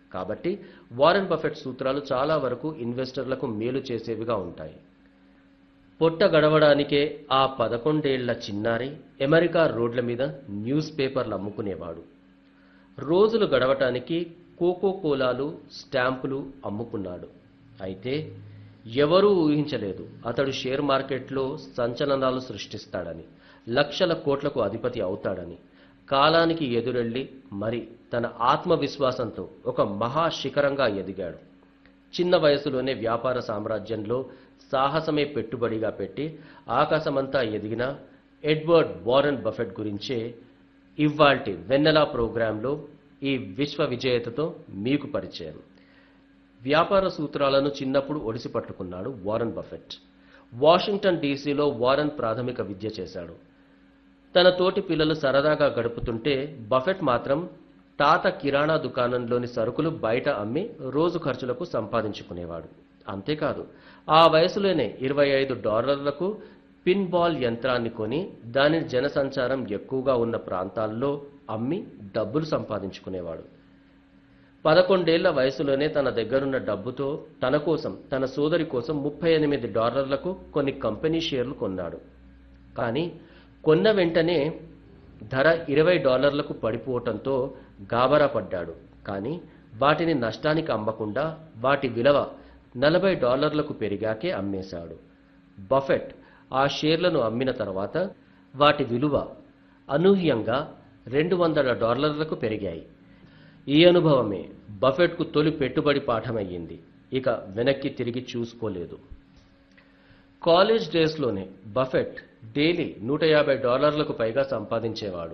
కాబట్టి Warren Buffett సూత్రాలు చాలా వరకు ఇన్వెస్టర్లకు మేలు చేసేవిగా ఉంటాయి పొట్ట గడవడానికే ఆ పదకొండేళ్ల చిన్నారి అమెరికా రోడ్ల మీద న్యూస్ పేపర్లు అమ్ముకునేవాడు రోజులు గడవటానికి కోకో కోలాలు స్టాంపులు అమ్ముకున్నాడు అయితే ఎవరూ ఊహించలేదు అతడు షేర్ మార్కెట్లో సంచలనాలు సృష్టిస్తాడని లక్షల కోట్లకు అధిపతి అవుతాడని కాలానికి ఎదురెళ్ళి మరి తన ఆత్మవిశ్వాసంతో ఒక మహాశిఖరంగా ఎదిగాడు చిన్న వయసులోనే వ్యాపార సామ్రాజ్యంలో సాహసమే పెట్టుబడిగా పెట్టి ఆకాశమంతా ఎదిగిన ఎడ్వర్డ్ వారెన్ బఫెట్ గురించే ఇవాల్టి వెన్నెలా ప్రోగ్రాంలో ఈ విశ్వ విజేతతో మీకు పరిచయం వ్యాపార సూత్రాలను చిన్నప్పుడు ఒడిసి పట్టుకున్నాడు వారెన్ బఫెట్ వాషింగ్టన్ డీసీలో వారెన్ ప్రాథమిక విద్య చేశాడు తన తోటి పిల్లలు సరదాగా గడుపుతుంటే బఫెట్ మాత్రం తాత కిరాణా దుకాణంలోని సరుకులు బయట అమ్మి రోజు ఖర్చులకు సంపాదించుకునేవాడు అంతేకాదు ఆ వయసులోనే ఇరవై ఐదు డాలర్లకు పిన్ బాల్ యంత్రాన్ని కొని దానిని జనసంచారం ఎక్కువగా ఉన్న ప్రాంతాల్లో అమ్మి డబ్బులు సంపాదించుకునేవాడు పదకొండేళ్ల వయసులోనే తన దగ్గరున్న డబ్బుతో తన కోసం తన సోదరి కోసం ముప్పై ఎనిమిది డాలర్లకు కొన్ని కంపెనీ షేర్లు కొన్నాడు కానీ కొన్న వెంటనే ధర ఇరవై డాలర్లకు పడిపోవటంతో గాబరా పడ్డాడు కానీ వాటిని నష్టానికి అమ్మకుండా వాటి విలువ నలభై డాలర్లకు పెరిగాకే అమ్మేశాడు బఫెట్ ఆ షేర్లను అమ్మిన తర్వాత వాటి విలువ అనూహ్యంగా రెండు వందల డాలర్లకు పెరిగాయి ఈ అనుభవమే బఫెట్కు తొలి పెట్టుబడి పాఠమయ్యింది ఇక వెనక్కి తిరిగి చూసుకోలేదు కాలేజ్ డేస్లోనే బఫెట్ డైలీ నూట యాభై డాలర్లకు పైగా సంపాదించేవాడు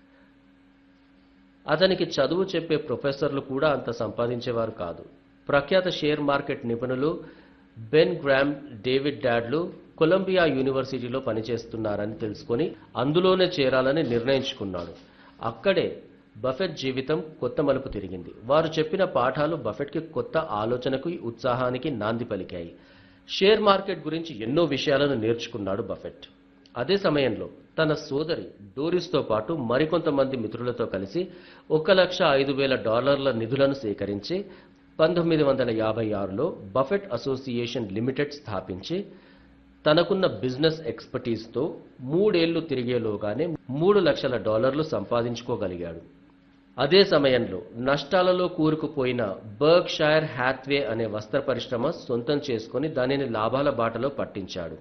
అతనికి చదువు చెప్పే ప్రొఫెసర్లు కూడా అంత సంపాదించేవారు కాదు ప్రఖ్యాత షేర్ మార్కెట్ నిపుణులు బెన్ గ్రామ్ డేవిడ్ డాడ్లు కొలంబియా యూనివర్సిటీలో పనిచేస్తున్నారని తెలుసుకొని అందులోనే చేరాలని నిర్ణయించుకున్నాడు అక్కడే బఫెట్ జీవితం కొత్త మలుపు తిరిగింది వారు చెప్పిన పాఠాలు బఫెట్కి కొత్త ఆలోచనకు ఉత్సాహానికి నాంది పలికాయి షేర్ మార్కెట్ గురించి ఎన్నో విషయాలను నేర్చుకున్నాడు బఫెట్ అదే సమయంలో తన సోదరి డోరిస్తో పాటు మరికొంతమంది మిత్రులతో కలిసి ఒక లక్ష ఐదు వేల డాలర్ల నిధులను సేకరించి పంతొమ్మిది వందల యాభై ఆరులో బఫెట్ అసోసియేషన్ లిమిటెడ్ స్థాపించి తనకున్న బిజినెస్ ఎక్స్పర్టీస్తో మూడేళ్లు తిరిగేలోగానే మూడు లక్షల డాలర్లు సంపాదించుకోగలిగాడు అదే సమయంలో నష్టాలలో కూరుకుపోయిన బర్గ్ షైర్ హ్యాత్వే అనే వస్త్ర పరిశ్రమ సొంతం చేసుకుని దానిని లాభాల బాటలో పట్టించాడు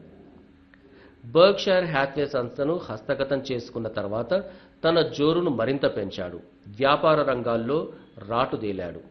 బర్గ్ షైర్ హ్యాత్వే సంస్థను హస్తగతం చేసుకున్న తర్వాత తన జోరును మరింత పెంచాడు వ్యాపార రంగాల్లో రాటుదేలాడు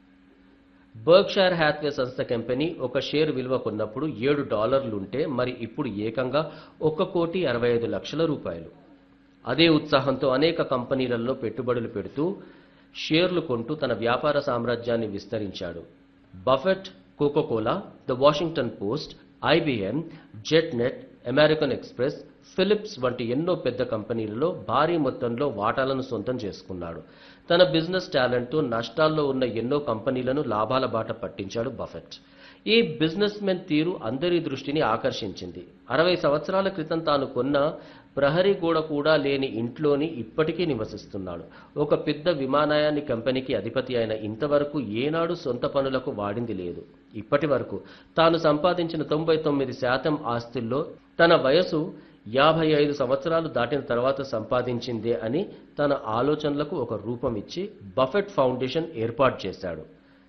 బర్క్షైర్ హ్యాత్వే సంస్థ కంపెనీ ఒక షేర్ విలువ కొన్నప్పుడు ఏడు డాలర్లుంటే మరి ఇప్పుడు ఏకంగా ఒక కోటి అరవై ఐదు లక్షల రూపాయలు అదే ఉత్సాహంతో అనేక కంపెనీలలో పెట్టుబడులు పెడుతూ షేర్లు కొంటూ తన వ్యాపార సామ్రాజ్యాన్ని విస్తరించాడు Buffett Coca Cola the Washington Post IBM Jet Net American Express Philips వంటి ఎన్నో పెద్ద కంపెనీలలో భారీ మొత్తంలో వాటాలను సొంతం చేసుకున్నాడు తన బిజినెస్ టాలెంట్తో నష్టాల్లో ఉన్న ఎన్నో కంపెనీలను లాభాల బాట పట్టించాడు బఫెట్ ఈ బిజినెస్ మెన్ తీరు అందరి దృష్టిని ఆకర్షించింది అరవై సంవత్సరాల క్రితం తాను కొన్న ప్రహరీ గోడ కూడా లేని ఇంట్లోని ఇప్పటికీ నివసిస్తున్నాడు ఒక పెద్ద విమానయాని కంపెనీకి అధిపతి అయిన ఇంతవరకు ఏనాడు సొంత పనులకు వాడింది లేదు ఇప్పటి వరకు తాను సంపాదించిన తొంభై తొమ్మిది శాతం ఆస్తుల్లో తన వయసు యాభై ఐదు సంవత్సరాలు దాటిన తర్వాత సంపాదించిందే అని తన ఆలోచనలకు ఒక రూపం ఇచ్చి బఫెట్ ఫౌండేషన్ ఏర్పాటు చేశాడు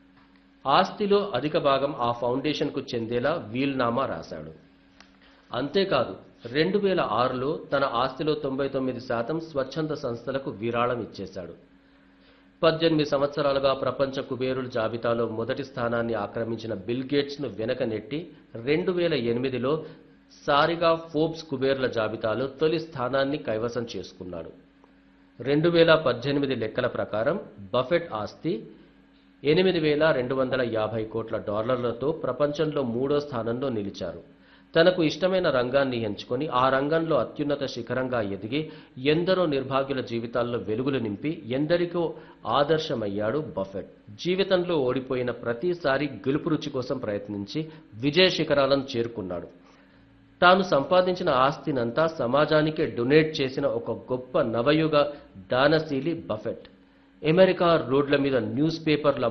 ఆస్తిలో అధిక భాగం ఆ ఫౌండేషన్కు చెందేలా వీల్నామా రాశాడు అంతేకాదు రెండు వేల ఆరులో తన ఆస్తిలో తొంభై తొమ్మిది శాతం స్వచ్ఛంద సంస్థలకు విరాళం ఇచ్చేశాడు పద్దెనిమిది సంవత్సరాలుగా ప్రపంచ కుబేరుల జాబితాలో మొదటి స్థానాన్ని ఆక్రమించిన బిల్ గేట్స్ను వెనక నెట్టి రెండు వేల ఎనిమిదిలో సారిగా ఫోర్బ్స్ కుబేర్ల జాబితాలో తొలి స్థానాన్ని కైవసం చేసుకున్నాడు రెండు వేల పద్దెనిమిది లెక్కల ప్రకారం బఫెట్ ఆస్తి ఎనిమిది వేల రెండు వందల యాభై కోట్ల డాలర్లతో ప్రపంచంలో మూడో స్థానంలో నిలిచారు తనకు ఇష్టమైన రంగాన్ని ఎంచుకొని ఆ రంగంలో అత్యున్నత శిఖరంగా ఎదిగి ఎందరో నిర్భాగ్యుల జీవితాల్లో వెలుగులు నింపి ఎందరికో ఆదర్శమయ్యాడు బఫెట్ జీవితంలో ఓడిపోయిన ప్రతిసారి గెలుపు రుచి కోసం ప్రయత్నించి విజయ శిఖరాలను చేరుకున్నాడు తాను సంపాదించిన ఆస్తినంతా సమాజానికి డొనేట్ చేసిన ఒక గొప్ప నవయుగ దానశీలి బఫెట్ అమెరికా రోడ్ల మీద న్యూస్ పేపర్ల